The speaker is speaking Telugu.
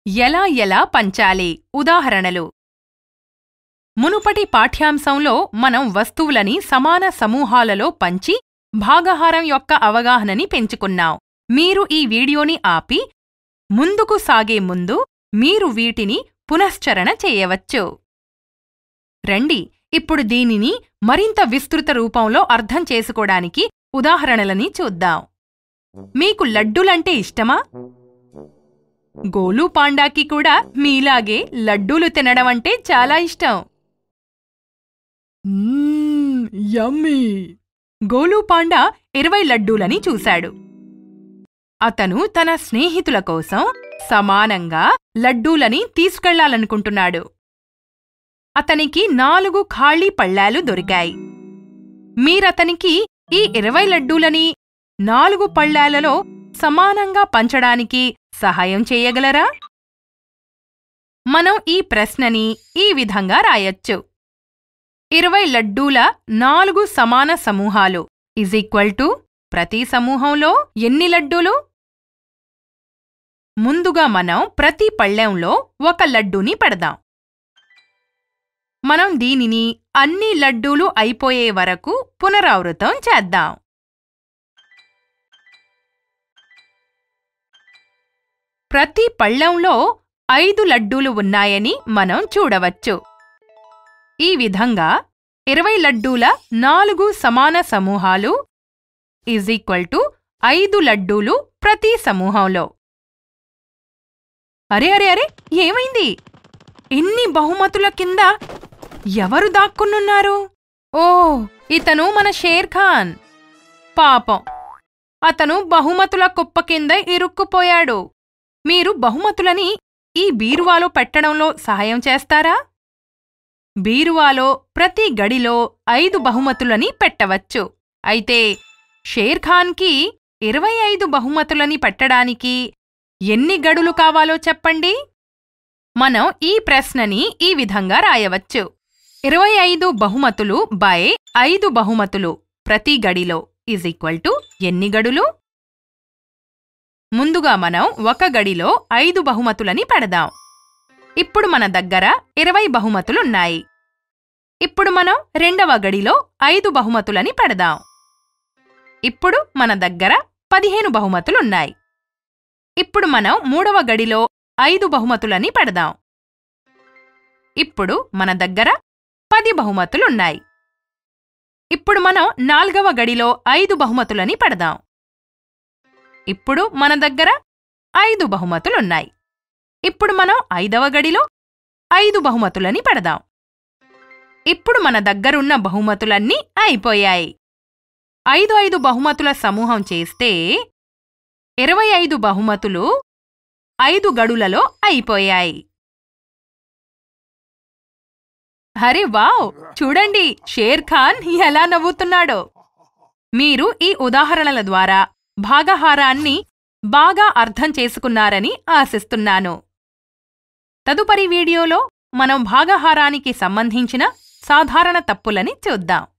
ఎలా ఎలా పంచాలి ఉదాహరణలు మునుపటి పాఠ్యాంశంలో మనం వస్తువులని సమాన సమూహాలలో పంచి భాగహారం యొక్క అవగాహనని పెంచుకున్నాం మీరు ఈ వీడియోని ఆపి ముందుకు సాగే ముందు మీరు వీటిని పునశ్చరణ చేయవచ్చు రండి ఇప్పుడు దీనిని మరింత విస్తృత రూపంలో అర్థం చేసుకోడానికి ఉదాహరణలని చూద్దాం మీకు లడ్డూలంటే ఇష్టమా గోలు పాండాకి కూడా మీలాగే లడ్డూలు తినడం అంటే చాలా ఇష్టం యమ్మీ గోలు పాండా ఇరవై లడ్డూలని చూశాడు అతను తన స్నేహితుల కోసం సమానంగా లడ్డూలని తీసుకెళ్లాలనుకుంటున్నాడు అతనికి నాలుగు ఖాళీ పళ్ళాలు దొరికాయి మీరతనికి ఈ ఇరవై లడ్డూలని నాలుగు పళ్ళాలలో సమానంగా పంచడానికి సహాయం చేయగలరా మనం ఈ ప్రశ్నని ఈ విధంగా రాయొచ్చు ఇరవై లడ్డూల నాలుగు సమాన సమూహాలు ఇజ్ ఈక్వల్ టు ప్రతి సమూహంలో ఎన్ని లడ్డూలు ముందుగా మనం ప్రతి పళ్ళెంలో ఒక లడ్డూని పెడదాం మనం దీనిని అన్ని లడ్డూలు అయిపోయే వరకు పునరావృతం చేద్దాం ప్రతి పళ్ళెంలో ఐదు లడ్డూలు ఉన్నాయని మనం చూడవచ్చు ఈ విధంగా ఇరవై లడ్డూల నాలుగు సమాన సమూహాలు ఈజ్ ఈక్వల్ టు ఐదు లడ్డూలు ప్రతి సమూహంలో అరే అరే అరే ఏమైంది ఇన్ని బహుమతుల కింద ఎవరు దాక్కునున్నారు ఓ ఇతను మన షేర్ ఖాన్ పాపం అతను బహుమతుల కుప్ప కింద ఇరుక్కుపోయాడు మీరు బహుమతులని ఈ బీరువాలో పెట్టడంలో సహాయం చేస్తారా బీరువాలో ప్రతి గడిలో ఐదు బహుమతులని పెట్టవచ్చు అయితే షేర్ ఖాన్కి ఇరవై ఐదు బహుమతులని పెట్టడానికి ఎన్ని గడులు కావాలో చెప్పండి మనం ఈ ప్రశ్నని ఈ విధంగా రాయవచ్చు ఇరవై ఐదు బహుమతులు బై ఐదు బహుమతులు ప్రతి గడిలో ఈజ్ ఈక్వల్ టు ఎన్ని గడులు ముందుగా మనం ఒక గడిలో ఐదు బహుమతులని పెడదాం ఇప్పుడు మన దగ్గర ఇరవై బహుమతులున్నాయి ఇప్పుడు మనం రెండవ గడిలో ఐదు బహుమతులని పెడదాం ఇప్పుడు మన దగ్గర పదిహేను బహుమతులున్నాయి ఇప్పుడు మనం మూడవ గడిలో ఐదు బహుమతులని పెడదాం ఇప్పుడు మన దగ్గర పది బహుమతులున్నాయి ఇప్పుడు మనం నాల్గవ గడిలో ఐదు బహుమతులని పెడదాం ఇప్పుడు మన దగ్గర ఐదు బహుమతులున్నాయి ఇప్పుడు మనం ఐదవ గడిలో ఐదు బహుమతులని పెడదాం ఇప్పుడు మన దగ్గరున్న బహుమతులన్నీ అయిపోయాయి ఐదు ఐదు బహుమతుల సమూహం చేస్తే ఇరవై ఐదు బహుమతులు ఐదు గడులలో అయిపోయాయి హరే వావ్ చూడండి షేర్ ఖాన్ ఎలా నవ్వుతున్నాడో మీరు ఈ ఉదాహరణల ద్వారా భాగహారాన్ని బాగా అర్థం చేసుకున్నారని ఆశిస్తున్నాను తదుపరి వీడియోలో మనం భాగహారానికి సంబంధించిన సాధారణ తప్పులని చూద్దాం